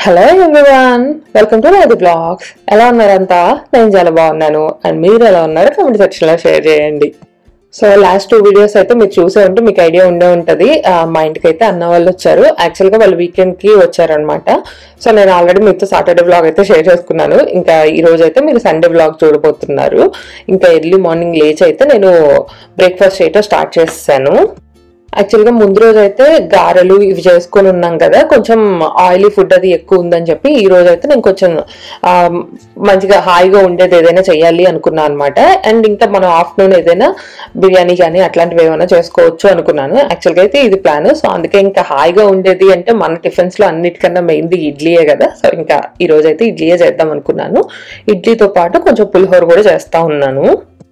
Hello everyone welcome to రైతు blogs ఎలా ఉన్నారంతా నేను చాలా బాగున్నాను అండ్ మీరు ఎలా ఉన్నారు కమెంట్ సెక్షన్ లో షేర్ చేయండి సో లాస్ట్ టూ వీడియోస్ అయితే మీరు చూసే ఉంటే మీకు ఐడియా ఉండే ఉంటది ఆ, మా ఇంటికి అయితే అన్న వాళ్ళు వచ్చారు యాక్చువల్ గా వాళ్ళు వీకెండ్ కి వచ్చారనమాట సో నేను ఆల్రెడీ మీతో సాటర్డే బ్లాగ్ అయితే షేర్ చేసుకున్నాను ఇంకా ఈ రోజు అయితే మీరు సండే బ్లాగ్ చూడబోతున్నారు ఇంకా ఎర్లీ మార్నింగ్ లేచి అయితే నేను బ్రేక్ఫాస్ట్ చేయటం స్టార్ట్ చేస్తాను యాక్చువల్గా ముందు రోజు అయితే గారెలు ఇవి చేసుకొని ఉన్నాం కదా కొంచెం ఆయిలీ ఫుడ్ అది ఎక్కువ ఉందని చెప్పి ఈ రోజు అయితే నేను కొంచెం ఆ, మంచిగా హాయిగా ఉండేది ఏదైనా చేయాలి అనుకున్నాను అనమాట అండ్ ఇంకా మనం ఆఫ్టర్నూన్ ఏదైనా బిర్యానీ కానీ అట్లాంటివి ఏమైనా చేసుకోవచ్చు అనుకున్నాను యాక్చువల్గా అయితే ఇది ప్లాన్ సో అందుకే ఇంకా హాయిగా ఉండేది అంటే మన టిఫిన్స్ లో అన్నిటికన్నా మెయిన్ది ఇడ్లీయే కదా సో ఇంకా ఈ రోజు అయితే ఇడ్లీయే చేద్దాం అనుకున్నాను ఇడ్లీతో పాటు కొంచెం పులిహోర కూడా చేస్తా ఉన్నాను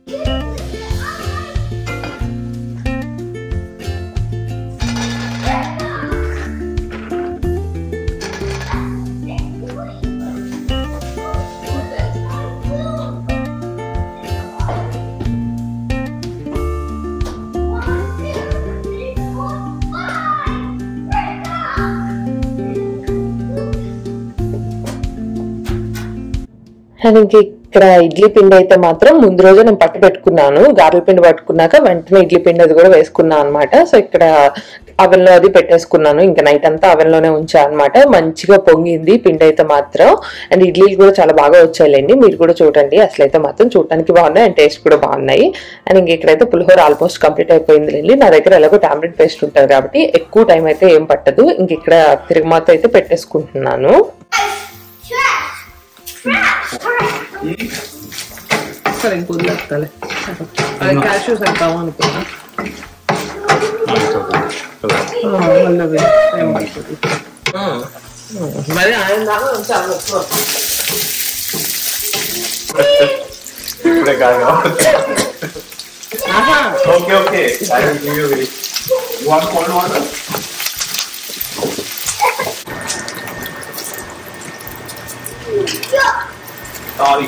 అండ్ ఇంక ఇక్కడ ఇడ్లీ పిండి అయితే మాత్రం ముందు రోజే నేను పట్టు పెట్టుకున్నాను గారెల పిండి పట్టుకున్నాక వెంటనే ఇడ్లీ పిండి అది కూడా వేసుకున్నాను అనమాట సో ఇక్కడ oven లో అది పెట్టేసుకున్నాను ఇంకా నైట్ అంతా oven లోనే ఉంచా అనమాట మంచిగా పొంగింది పిండి అయితే మాత్రం అండ్ ఇడ్లీలు కూడా చాలా బాగా వచ్చాయండి మీరు కూడా చూడండి అసలు అయితే మాత్రం చూడటానికి బాగున్నాయి అండ్ టేస్ట్ కూడా బాగున్నాయి అండ్ ఇంక ఇక్కడైతే పులిహోర ఆల్మోస్ట్ కంప్లీట్ అయిపోయింది లేండి నా దగ్గర ఎలాగో టాబ్లెట్ పేస్ట్ ఉంటుంది కాబట్టి ఎక్కువ టైం అయితే ఏం పట్టదు ఇంక ఇక్కడ తిరుగుమాత అయితే పెట్టేసుకుంటున్నాను సరే ఇంక వదిలేస్తాలే అది క్యాష్యూస్ అంటాము అనుకున్నా మరి ఆయన దాకా చాలా ఎక్కువ. ఇప్పుడే కాదు ఆహా okay okay I will give you very what cold water sorry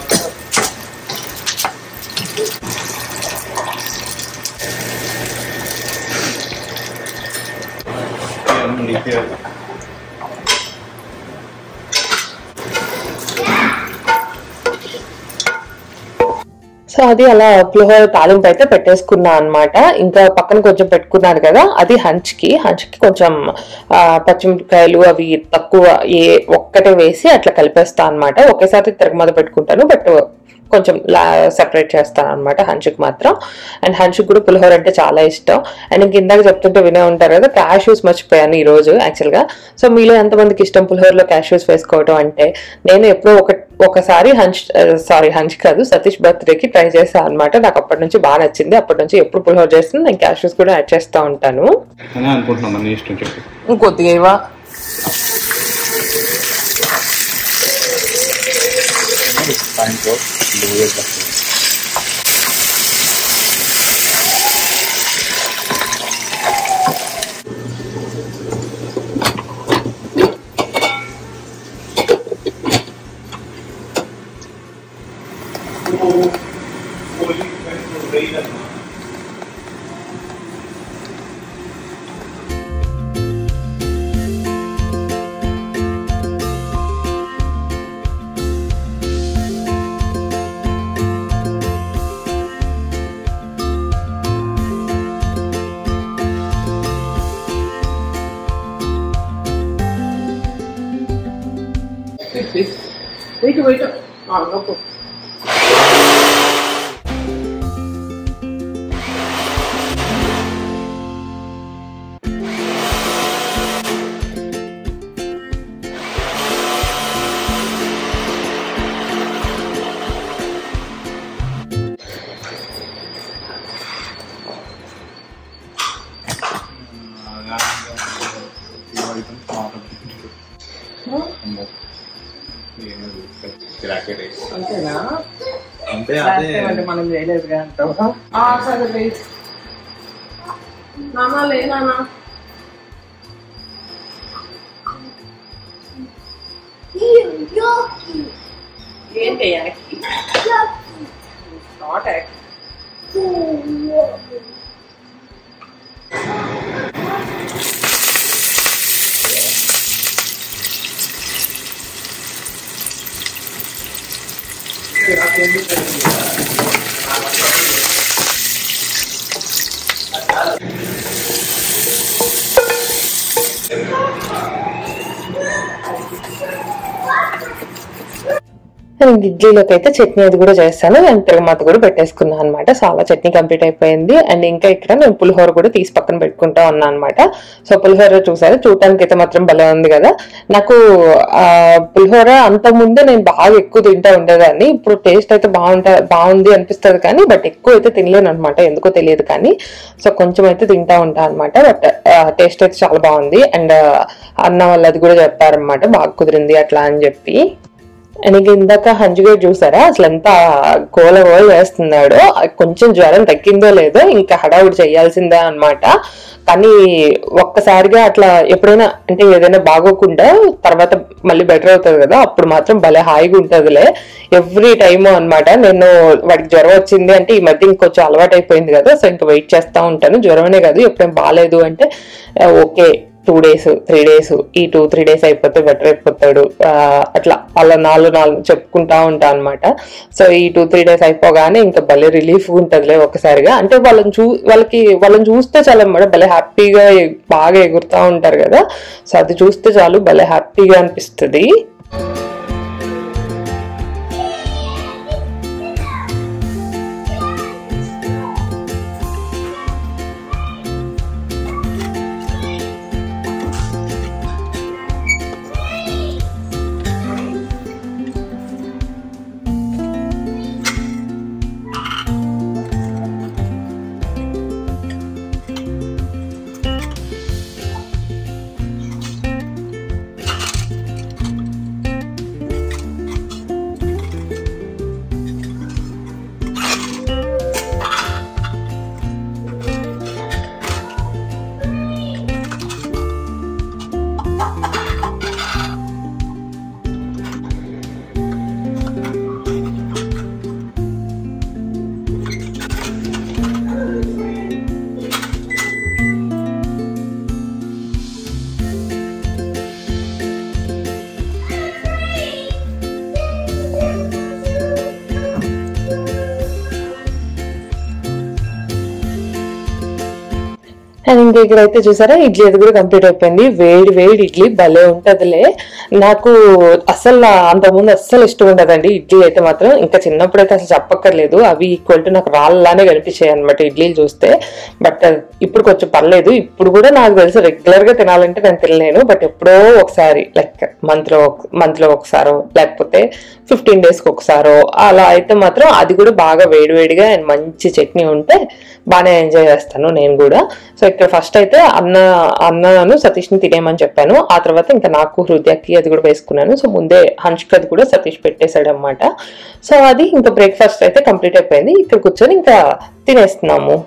so అది అలా పులిహోర తాలింపు అయితే పెట్టేసుకున్నా అన్నమాట ఇంకా పక్కన కొంచెం పెట్టుకున్నాను కదా అది హంచ్ కి హంచ్ కి కొంచెం ఆ, పచ్చిమిరపకాయలు అవి తక్కువ ఏ ఒక్కటే వేసి అట్లా కలిపేస్తా అన్నమాట ఒకేసారి తిరగమద పెట్టుకుంటాను బట్ కొంచెం సెపరేట్ చేస్తాను అనమాట హంచుకి మాత్రం అండ్ హంచుకి కూడా పులిహోర అంటే చాలా ఇష్టం అండ్ ఇంక ఇందాక చెప్తుంటే వినే ఉంటారు కదా క్యాష్యూస్ మర్చిపోయాను ఈ రోజు యాక్చువల్ గా సో మీలో ఎంతమందికి ఇష్టం పులిహోరలో క్యాష్యూస్ వేసుకోవడం అంటే నేను ఎప్పుడో ఒక ఒకసారి హంచ్ సారీ హంచ్ కాదు సతీష్ బర్త్డేకి ట్రై చేశాను అనమాట నాకు అప్పటి నుంచి బాగా నచ్చింది అప్పటి నుంచి ఎప్పుడు పులిహోర చేస్తుంది నేను క్యాష్యూస్ కూడా యాడ్ చేస్తూ ఉంటాను అని అనుకుంటున్నాను నీ ఇష్టం చెప్పు ఇంకొద్దిగా ఇవా దాంట్లో వెయిట్ వెయిట్ నొప్పు అంతేనా అంటే లాస్ట్ అదే టైం అంటే మనం చేయలేదుగా అంటావా సరే వెయిట్ నానా లేనా ఏంటి యాక్టింగ్ నాట్ యాక్టింగ్ నేను ఇడ్లీలోకి అయితే చట్నీ అది కూడా చేస్తాను అండ్ తిరగమాత కూడా పెట్టేసుకున్నాను అనమాట సో అలా చట్నీ కంప్లీట్ అయిపోయింది అండ్ ఇంకా ఇక్కడ నేను పులిహోర కూడా తీసి పక్కన పెట్టుకుంటా ఉన్నా అనమాట సో పులిహోర చూసారు చూడటానికి అయితే మాత్రం భలే ఉంది కదా నాకు ఆ పులిహోర అంత ముందే నేను బాగా ఎక్కువ తింటా ఉండేదాన్ని ఇప్పుడు టేస్ట్ అయితే బాగుంటా బాగుంది అనిపిస్తుంది కానీ బట్ ఎక్కువ అయితే తినలేను అనమాట ఎందుకో తెలియదు కానీ సో కొంచెం అయితే తింటా ఉంటా అనమాట బట్ టేస్ట్ అయితే చాలా బాగుంది అండ్ అన్న వాళ్ళు అది కూడా చెప్పారనమాట బాగా కుదిరింది అట్లా అని చెప్పి ఆయనకి ఇందాక హంజుగేట్ చూసారా అసలు ఎంత గోల గోల చేస్తున్నాడో కొంచెం జ్వరం తగ్గిందో లేదో ఇంకా హడావుడి చేయాల్సిందే అన్నమాట కానీ ఒక్కసారిగా అట్లా ఎప్పుడైనా అంటే ఏదైనా బాగోకుండా తర్వాత మళ్ళీ బెటర్ అవుతుంది కదా అప్పుడు మాత్రం భలే హాయిగా ఉంటుందిలే ఎవ్రీ టైమ్ అన్నమాట నేను వాడికి జ్వరం వచ్చింది అంటే ఈ మధ్య ఇంకొంచెం అలవాటు అయిపోయింది కదా సో ఇంకా వెయిట్ చేస్తా ఉంటాను జ్వరమనే కాదు ఎప్పుడేం బాగాలేదు అంటే ఆ, okay two days three days ఈ టూ త్రీ డేస్ అయిపోతే బెటర్ అయిపోతాడు ఆ, అట్లా అలా నాలుగు నాలుగు చెప్పుకుంటా ఉంటా అనమాట సో ఈ టూ త్రీ డేస్ అయిపోగానే ఇంకా భలే రిలీఫ్ ఉంటదిలే ఒకసారిగా అంటే వాళ్ళని చూ వాళ్ళకి వాళ్ళని చూస్తే చాలా అన్నమాట భలే హ్యాపీగా ఎ- బాగా ఎగురుతా ఉంటారు కదా సో అది చూస్తే చాలు భలే హ్యాపీగా అనిపిస్తుంది అండ్ ఇంకా ఇక్కడైతే చూసారా ఇడ్లీ అది కూడా కంప్లీట్ అయిపోయింది వేడి వేడి ఇడ్లీ భలే ఉంటదిలే నాకు అస్సలు అంతకుముందు అస్సలు ఇష్టం ఉండదండి ఇడ్లీ అయితే మాత్రం ఇంకా చిన్నప్పుడు అయితే అసలు చెప్పక్కర్లేదు అవి ఈక్వల్ టు నాకు రాళ్ళలానే కనిపించాయి అనమాట ఇడ్లీలు చూస్తే బట్ ఇప్పుడు కొంచెం పర్లేదు ఇప్పుడు కూడా నాకు తెలిసి రెగ్యులర్ గా తినాలంటే నేను తినలేను బట్ ఎప్పుడో ఒకసారి లైక్ మంత్ లో మంత్ లో ఒకసారో లేకపోతే ఫిఫ్టీన్ డేస్ కి ఒకసారో అలా అయితే మాత్రం అది కూడా బాగా వేడివేడిగా అండ్ మంచి చట్నీ ఉంటే బాగానే ఎంజాయ్ చేస్తాను నేను కూడా సో ఇక్కడ ఫస్ట్ అయితే అన్న అన్నను సతీష్ ని తినేయమని చెప్పాను ఆ తర్వాత ఇంకా నాకు హృదయకి అది కూడా వేసుకున్నాను సో ముందే హన్ష్కి అది కూడా సతీష్ పెట్టేశాడు అనమాట సో అది ఇంకా బ్రేక్ఫాస్ట్ అయితే కంప్లీట్ అయిపోయింది ఇక్కడ కూర్చొని ఇంకా తినేస్తున్నాము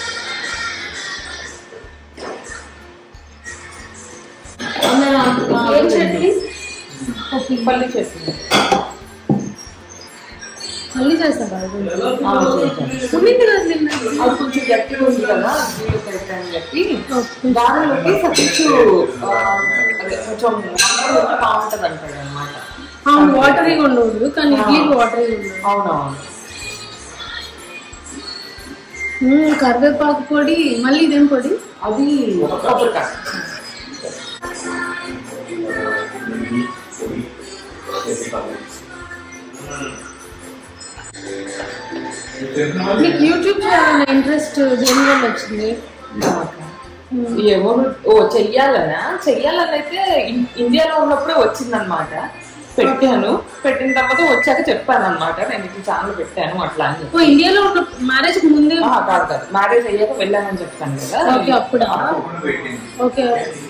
ఏం చట్నీ పల్లి చట్నీ మళ్ళీ చేస్తావా ఉన్నింది కదా నిన్న అది కొంచెం గట్టిగా ఉంది కదా అని చెప్పి దానిలోకి సతీష్ కొంచెం బాగుంటది అంటాడు అనమాట అవును వాటరీగా ఉండదు కానీ ఇడ్లీకి వాటరీగా ఉండదు అవునవును మ్మ్, కరివేపాకు పొడి మళ్ళీ ఇదేం పొడి అది కొబ్బరికాయ నీకు యూట్యూబ్ చేయాలన్న ఇంట్రెస్ట్ దేని వల్ల వచ్చింది ఎవరు ఓ చెయ్యాలనా చెయ్యాలని అయితే ఇన్- ఇండియాలో ఉన్నప్పుడే వచ్చిందనమాట పెట్టాను పెట్టిన తర్వాత వచ్చాక చెప్పాను అనమాట నేను ఇట్లా ఛానల్ పెట్టాను అట్లా అని చెప్పి ఓ ఇండియాలో ఉన్న మ్యారేజ్ ముందే ఆ, కాదు కాదు మ్యారేజ్ అయ్యాక వెళ్ళానని చెప్తాను కదా ఓకే అప్పుడా ఓకే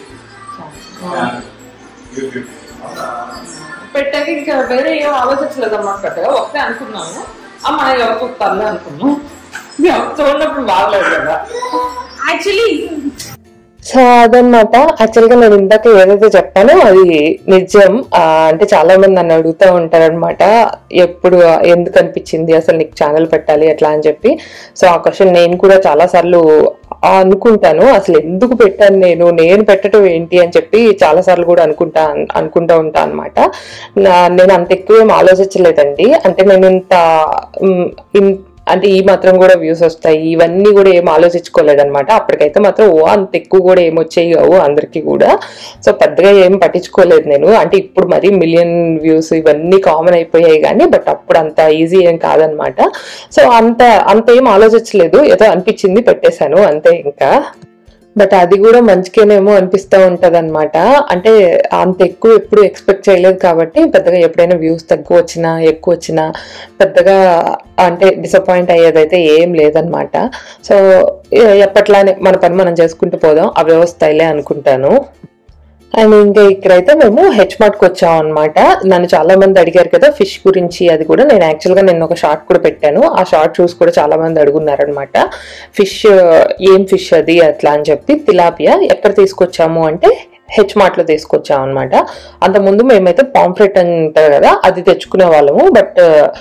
YouTube. పెట్టాక ఇంకా వేరే ఏం ఆలోచించలేదు అన్నమాట పెద్దగా ఒకటే అనుకున్నాను అమ్మ ఎవరు చూస్తారులే అనుకున్నాను ఎవరు చూడనప్పుడు బాగలేదు కదా యాక్చువల్లీ సో అదనమాట యాక్చువల్గా నేను ఇందాక ఏదైతే చెప్పానో అది నిజం ఆ, అంటే చాలా మంది నన్ను అడుగుతూ ఉంటారనమాట ఎప్పుడు ఎందుకు అనిపించింది అసలు నీకు ఛానల్ పెట్టాలి ఎట్లా అని చెప్పి సో ఆ క్వశ్చన్ నేను కూడా చాలా సార్లు అనుకుంటాను అసలు ఎందుకు పెట్టాను నేను నేను పెట్టడం ఏంటి అని చెప్పి చాలా సార్లు కూడా అనుకుంటా అనుకుంటా ఉంటా అనమాట నేను అంత ఎక్కువ ఏం ఆలోచించలేదండి అంటే నేను ఇంత మ్, ఇన్- అంటే ఈ మాత్రం కూడా వ్యూస్ వస్తాయి ఇవన్నీ కూడా ఏం ఆలోచించుకోలేదన్నమాట అప్పటికైతే మాత్రం ఓ అంత ఎక్కువ కూడా ఏం వచ్చాయి కావు అందరికీ కూడా సో పెద్దగా ఏం పట్టించుకోలేదు నేను అంటే ఇప్పుడు మరి మిలియన్ వ్యూస్ ఇవన్నీ కామన్ అయిపోయాయి కానీ బట్ అప్పుడు అంత ఈజీ ఏం కాదనమాట సో అంత అంత ఏం ఆలోచించలేదు ఏదో అనిపించింది పెట్టేశాను అంతే ఇంకా బట్ అది కూడా మంచిగానేమో అనిపిస్తూ ఉంటది అనమాట అంటే అంత ఎక్కువ ఎప్పుడు ఎక్స్పెక్ట్ చేయలేదు కాబట్టి పెద్దగా ఎప్పుడైనా వ్యూస్ తక్కువ వచ్చినా ఎక్కువ వచ్చినా పెద్దగా అంటే డిసప్పాయింట్ అయ్యేదైతే ఏం లేదనమాట సో ఎ- ఎప్పట్లానే మన పని మనం చేసుకుంటూ పోదాం అవే వస్తాయిలే అనుకుంటాను అండ్ ఇంకా ఇక్కడైతే మేము హెచ్ మార్ట్కి వచ్చాం అనమాట నన్ను చాలా మంది అడిగారు కదా ఫిష్ గురించి అది కూడా నేను యాక్చువల్గా నేను ఒక షార్ట్ కూడా పెట్టాను ఆ షార్ట్ చూసి కూడా చాలా మంది అడుగున్నారనమాట ఫిష్ ఏం ఫిష్ అది అట్లా అని చెప్పి తిలాపియా ఎక్కడ తీసుకొచ్చాము అంటే హెచ్ మార్ట్ లో తీసుకొచ్చాం అనమాట అంత ముందు మేమైతే పాంఫ్రెట్ అంటారు కదా అది తెచ్చుకునే వాళ్ళము బట్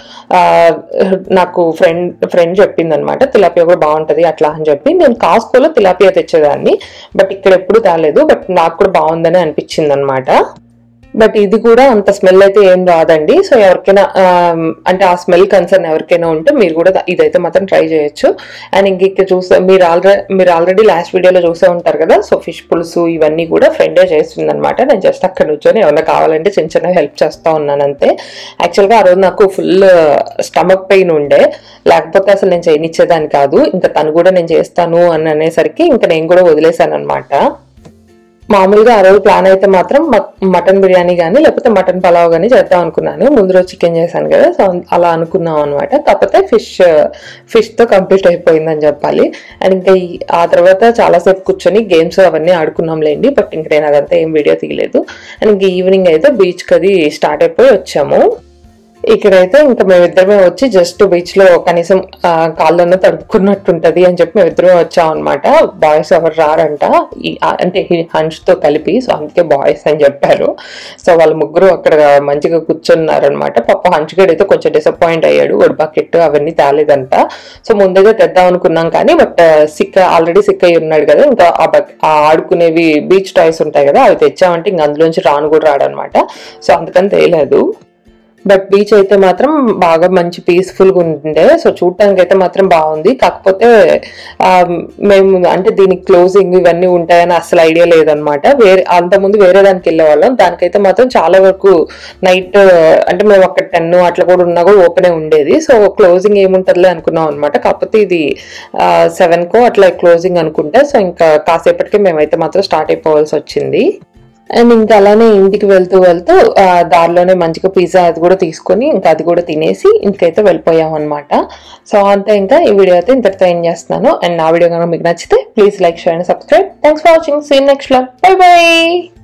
నాకు ఫ్రెండ్ ఫ్రెండ్ చెప్పింది అనమాట తిలాపియా కూడా బాగుంటది అట్లా అని చెప్పి నేను కాస్కోలో తిలాపియా తెచ్చేదాన్ని బట్ ఇక్కడ ఎప్పుడు తేలేదు బట్ నాకు కూడా బాగుందని అనిపించింది అనమాట బట్ ఇది కూడా అంత స్మెల్ అయితే ఏం రాదండి సో ఎవరికైనా ఆమ్, అంటే ఆ స్మెల్ కన్సర్న్ ఎవరికైనా ఉంటే మీరు కూడా దా- ఇదైతే మాత్రం ట్రై చేయొచ్చు అండ్ ఇంక ఇక్కడ చూసే మీరు ఆల్రెడీ మీరు ఆల్రెడీ లాస్ట్ వీడియోలో చూసే ఉంటారు కదా సో ఫిష్ పులుసు ఇవన్నీ కూడా ఫ్రెండే చేస్తుంది అనమాట నేను జస్ట్ అక్కడ నుంచొని ఏమైనా కావాలంటే చిన్న చిన్న హెల్ప్ చేస్తా ఉన్నాను అంతే యాక్చువల్గా ఆ రోజు నాకు ఫుల్ స్టమక్ పెయిన్ ఉండే లేకపోతే అసలు నేను చేయనిచ్చేదాన్ని కాదు ఇంకా తను కూడా నేను చేస్తాను అని అనేసరికి ఇంకా నేను కూడా వదిలేశాను అనమాట మామూలుగా ఆ రోజు ప్లాన్ అయితే మాత్రం మట్- మటన్ బిర్యానీ కానీ లేకపోతే మటన్ పలావ్ కానీ చేద్దాం అనుకున్నాను ముందు రోజు చికెన్ చేశాను కదా సో అలా అనుకున్నాం అనమాట కాకపోతే ఫిష్ ఫిష్ తో కంప్లీట్ అయిపోయిందని చెప్పాలి అండ్ ఇంకా ఈ- ఆ తర్వాత చాలాసేపు కూర్చొని గేమ్స్ అవన్నీ ఆడుకున్నాంలేండి బట్ ఇంక నేను అదంతా ఏం వీడియో తీయలేదు అండ్ ఇంక ఈవినింగ్ అయితే బీచ్కి అది స్టార్ట్ అయిపోయి వచ్చాము ఇక్కడైతే ఇంకా మేమిద్దరమే వచ్చి జస్ట్ బీచ్ లో కనీసం ఆ, కాళ్ళన్న తడుపుకున్నట్టుంటది అని చెప్పి మేమిద్దరమే వచ్చాం అనమాట బాయ్స్ ఎవరు రారంట ఈ- ఆ, అంటే హంచ్ తో కలిపి సో అందుకే బాయ్స్ అని చెప్పారు సో వాళ్ళ ముగ్గురు అక్కడ మంచిగా కూర్చున్నారనమాట పాప హంచుగడ్ అయితే కొంచెం డిసప్పాయింట్ అయ్యాడు వాడు బకెట్ అవన్నీ తేలేదంట సో ముందుగా తెద్దాం అనుకున్నాం కానీ బట్ సిక్ ఆల్రెడీ సిక్ అయి ఉన్నాడు కదా ఇంకా ఆ బక్ ఆ ఆడుకునేవి బీచ్ టాయ్స్ ఉంటాయి కదా అవి తెచ్చామంటే ఇంకా అందులోంచి రాను కూడా రాడనమాట సో అందుకని తేలేదు బట్ బీచ్ అయితే మాత్రం బాగా మంచి పీస్ఫుల్ గా ఉండే సో చూడటానికి అయితే మాత్రం బాగుంది కాకపోతే ఆ, మేము అంటే దీనికి క్లోజింగ్ ఇవన్నీ ఉంటాయని అసలు ఐడియా లేదనమాట వేరే అంతకుముందు వేరే దానికి వెళ్ళే వాళ్ళం దానికైతే మాత్రం చాలా వరకు నైట్ అంటే మేము అక్కడ టెన్ అట్లా కూడా ఉన్నా కూడా ఓపెనే ఉండేది సో క్లోజింగ్ ఏముంటుందిలే అనుకున్నాం అనమాట కాకపోతే ఇది సెవెన్ కో అట్లా క్లోజింగ్ అనుకుంటే సో ఇంకా కాసేపటికి మేమైతే మాత్రం స్టార్ట్ అయిపోవాల్సి వచ్చింది అండ్ ఇంకా అలానే ఇంటికి వెళ్తూ వెళ్తూ ఆ, దారిలోనే మంచిగా పిజ్జా అది కూడా తీసుకొని ఇంకా అది కూడా తినేసి ఇంటికైతే వెళ్ళిపోయాం అనమాట సో అంతే ఇంకా ఈ వీడియో అయితే ఇంతటితో ఏం చేస్తున్నాను అండ్ నా వీడియో కనుక మీకు నచ్చితే please like share and subscribe thanks for watching see in next bye by